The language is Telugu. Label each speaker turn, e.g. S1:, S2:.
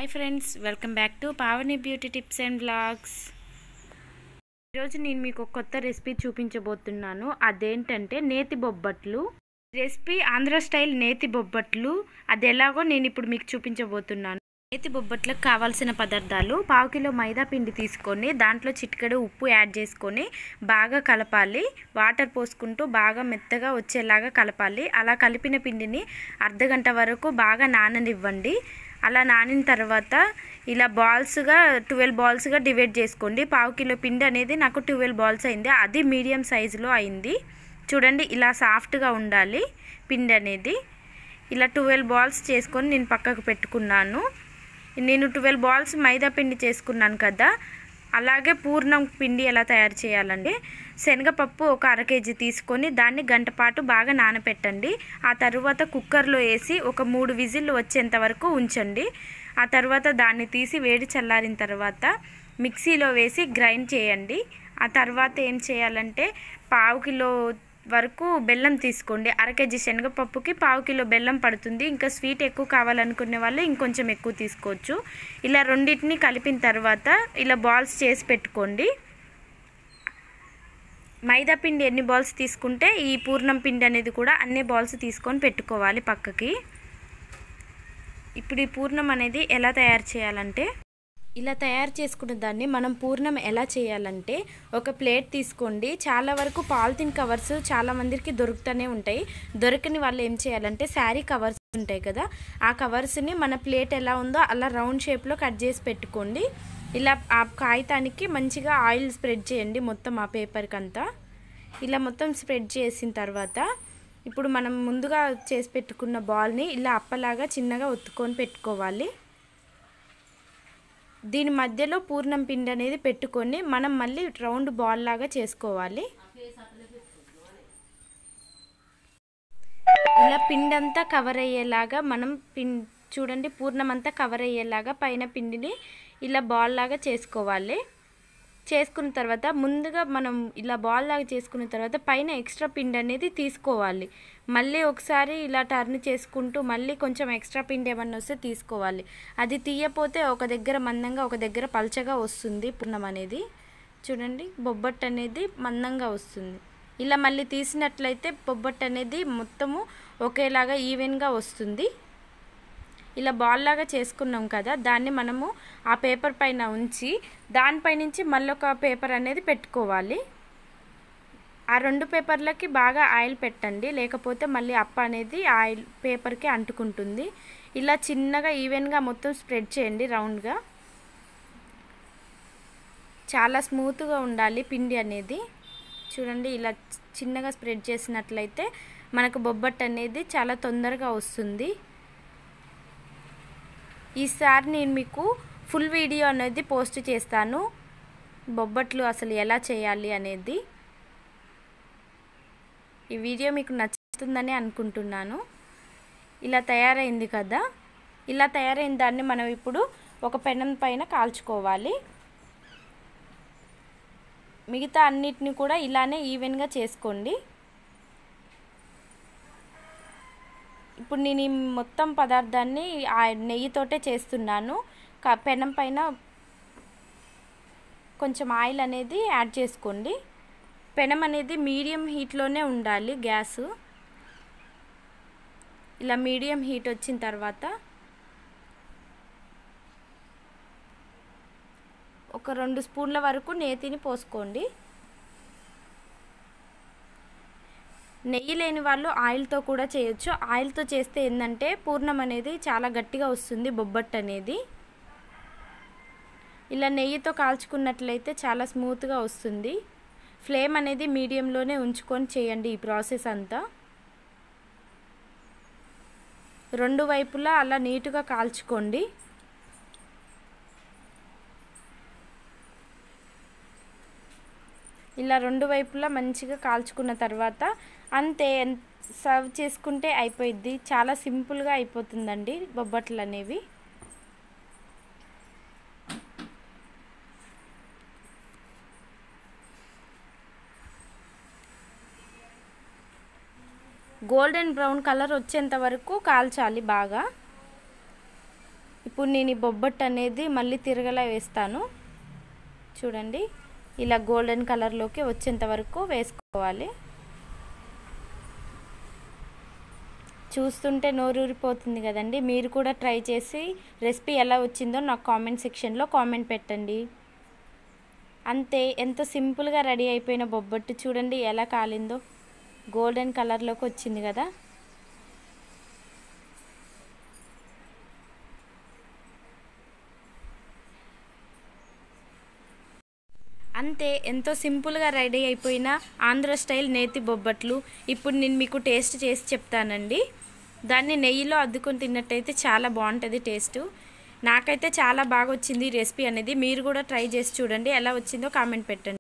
S1: hi friends welcome back to Pavani beauty tips and blogs ఈరోజు నేను మీకు ఒక కొత్త రెసిపీ చూపించబోతున్నాను అదేంటంటే నేతి బొబ్బట్లు రెసిపీ ఆంధ్ర స్టైల్ నేతి బొబ్బట్లు అది ఎలాగో నేను ఇప్పుడు మీకు చూపించబోతున్నాను నేతి బొబ్బట్లకు కావాల్సిన పదార్థాలు పావు కిలో మైదా పిండి తీసుకొని దాంట్లో చిటికెడు ఉప్పు యాడ్ చేసుకొని బాగా కలపాలి వాటర్ పోసుకుంటూ బాగా మెత్తగా వచ్చేలాగా కలపాలి అలా కలిపిన పిండిని అర్ధగంట వరకు బాగా నాననివ్వండి అలా నానిన తర్వాత ఇలా బాల్స్గా ట్వెల్వ్ బాల్స్గా డివైడ్ చేసుకోండి పావు కిలో పిండి అనేది నాకు ట్వెల్వ్ బాల్స్ అయింది అది మీడియం సైజులో అయింది చూడండి ఇలా సాఫ్ట్గా ఉండాలి పిండి అనేది ఇలా ట్వెల్వ్ బాల్స్ చేసుకొని నేను పక్కకు పెట్టుకున్నాను నేను ట్వెల్వ్ బాల్స్ మైదా పిండి చేసుకున్నాను కదా అలాగే పూర్ణం పిండి ఎలా తయారు చేయాలంటే శనగపప్పు ఒక అర కేజీ తీసుకొని దాన్ని గంట పాటు బాగా నానపెట్టండి ఆ తర్వాత కుక్కర్లో వేసి ఒక మూడు విజిల్లు వచ్చేంత వరకు ఉంచండి ఆ తర్వాత దాన్ని తీసి వేడి చల్లారిన తర్వాత మిక్సీలో వేసి గ్రైండ్ చేయండి ఆ తర్వాత ఏం చేయాలంటే పావు కిలో వరకు బెల్లం తీసుకోండి అర కేజీ శనగపప్పుకి పావు కిలో బెల్లం పడుతుంది ఇంకా స్వీట్ ఎక్కువ కావాలనుకునే వాళ్ళు ఇంకొంచెం ఎక్కువ తీసుకోవచ్చు ఇలా రెండింటిని కలిపిన తర్వాత ఇలా బాల్స్ చేసి పెట్టుకోండి మైదా పిండి ఎన్ని బాల్స్ తీసుకుంటే ఈ పూర్ణం పిండి అనేది కూడా అన్ని బాల్స్ తీసుకొని పెట్టుకోవాలి పక్కకి ఇప్పుడు ఈ పూర్ణం అనేది ఎలా తయారు చేయాలంటే ఇలా తయారు చేసుకున్న దాన్ని మనం పూర్ణం ఎలా చేయాలంటే ఒక ప్లేట్ తీసుకోండి చాలా వరకు పాలిథిన్ కవర్స్ చాలా మందికి దొరుకుతూనే ఉంటాయి దొరకని వాళ్ళు ఏం చేయాలంటే శారీ కవర్స్ ఉంటాయి కదా ఆ కవర్స్ని మన ప్లేట్ ఎలా ఉందో అలా రౌండ్ షేప్లో కట్ చేసి పెట్టుకోండి ఇలా ఆ కాగితానికి మంచిగా ఆయిల్ స్ప్రెడ్ చేయండి మొత్తం ఆ పేపర్కి అంతా ఇలా మొత్తం స్ప్రెడ్ చేసిన తర్వాత ఇప్పుడు మనం ముందుగా చేసి పెట్టుకున్న బాల్ని ఇలా అప్పలాగా చిన్నగా ఒత్తుకొని పెట్టుకోవాలి దీని మధ్యలో పూర్ణం పిండి అనేది పెట్టుకొని మనం మళ్ళీ రౌండ్ బాల్ లాగా చేసుకోవాలి ఇలా పిండి అంతా కవర్ అయ్యేలాగా మనం పిం చూడండి పూర్ణం అంతా కవర్ అయ్యేలాగా పైన పిండిని ఇలా బాల్ లాగా చేసుకోవాలి చేసుకున్న తర్వాత ముందుగా మనం ఇలా బాల్ లాగా చేసుకున్న తర్వాత పైన ఎక్స్ట్రా పిండి అనేది తీసుకోవాలి మళ్ళీ ఒకసారి ఇలా టర్న్ చేసుకుంటూ మళ్ళీ కొంచెం ఎక్స్ట్రా పిండి ఏమన్నా వస్తే తీసుకోవాలి అది తీయపోతే ఒక దగ్గర మందంగా ఒక దగ్గర పల్చగా వస్తుంది పూర్ణం అనేది చూడండి బొబ్బట్టు అనేది మందంగా వస్తుంది ఇలా మళ్ళీ తీసినట్లయితే బొబ్బట్టు అనేది మొత్తము ఒకేలాగా ఈవెన్గా వస్తుంది ఇలా బాల్ లాగా చేసుకున్నాం కదా దాన్ని మనము ఆ పేపర్ పైన ఉంచి దానిపై నుంచి మళ్ళీ ఒక పేపర్ అనేది పెట్టుకోవాలి ఆ రెండు పేపర్లకి బాగా ఆయిల్ పెట్టండి లేకపోతే మళ్ళీ అప్ప అనేది ఆయిల్ పేపర్కి అంటుకుంటుంది ఇలా చిన్నగా ఈవెన్గా మొత్తం స్ప్రెడ్ చేయండి రౌండ్గా చాలా స్మూత్గా ఉండాలి పిండి అనేది చూడండి ఇలా చిన్నగా స్ప్రెడ్ చేసినట్లయితే మనకు బొబ్బట్టు అనేది చాలా తొందరగా వస్తుంది ఈసారి నేను మీకు ఫుల్ వీడియో అనేది పోస్ట్ చేస్తాను బొబ్బట్లు అసలు ఎలా చేయాలి అనేది ఈ వీడియో మీకు నచ్చుతుందని అనుకుంటున్నాను ఇలా తయారైంది కదా ఇలా తయారైన దాన్ని మనం ఇప్పుడు ఒక పెనం పైన కాల్చుకోవాలి మిగతా అన్నిటిని కూడా ఇలానే ఈవెన్గా చేసుకోండి ఇప్పుడు నేను ఈ మొత్తం పదార్థాన్ని ఆ నెయ్యితోటే చేస్తున్నాను పెనం పైన కొంచెం ఆయిల్ అనేది యాడ్ చేసుకోండి పెనం అనేది మీడియం హీట్లోనే ఉండాలి గ్యాస్ ఇలా మీడియం హీట్ వచ్చిన తర్వాత ఒక రెండు స్పూన్ల వరకు నేతిని పోసుకోండి నెయ్యి లేని వాళ్ళు ఆయిల్తో కూడా చేయొచ్చు ఆయిల్తో చేస్తే ఏంటంటే పూర్ణం అనేది చాలా గట్టిగా వస్తుంది బొబ్బట్టు అనేది ఇలా నెయ్యితో కాల్చుకున్నట్లయితే చాలా స్మూత్గా వస్తుంది ఫ్లేమ్ అనేది మీడియంలోనే ఉంచుకొని చేయండి ఈ ప్రాసెస్ అంతా రెండు వైపులా అలా నీటుగా కాల్చుకోండి ఇలా రెండు వైపులా మంచిగా కాల్చుకున్న తర్వాత అంతే సర్వ్ చేసుకుంటే అయిపోయిద్ది చాలా సింపుల్గా అయిపోతుందండి బొబ్బట్లు అనేవి గోల్డెన్ బ్రౌన్ కలర్ వచ్చేంత వరకు కాల్చాలి బాగా ఇప్పుడు నేను ఈ బొబ్బట్టు అనేది మళ్ళీ తిరగలా వేస్తాను చూడండి ఇలా గోల్డెన్ కలర్లోకి వచ్చేంత వరకు వేసుకోవాలి చూస్తుంటే నోరూరిపోతుంది కదండి మీరు కూడా ట్రై చేసి రెసిపీ ఎలా వచ్చిందో నాకు కామెంట్ సెక్షన్లో కామెంట్ పెట్టండి అంతే ఎంతో సింపుల్గా రెడీ అయిపోయిన బొబ్బట్టు చూడండి ఎలా కాలిందో గోల్డెన్ కలర్లోకి వచ్చింది కదా అంతే ఎంతో సింపుల్గా రెడీ అయిపోయిన ఆంధ్ర స్టైల్ నేతి బొబ్బట్లు ఇప్పుడు నేను మీకు టేస్ట్ చేసి చెప్తానండి దాన్ని నెయ్యిలో అద్దుకొని తిన్నట్టయితే చాలా బాగుంటుంది టేస్ట్ నాకైతే చాలా బాగా వచ్చింది రెసిపీ అనేది మీరు కూడా ట్రై చేసి చూడండి ఎలా వచ్చిందో కామెంట్ పెట్టండి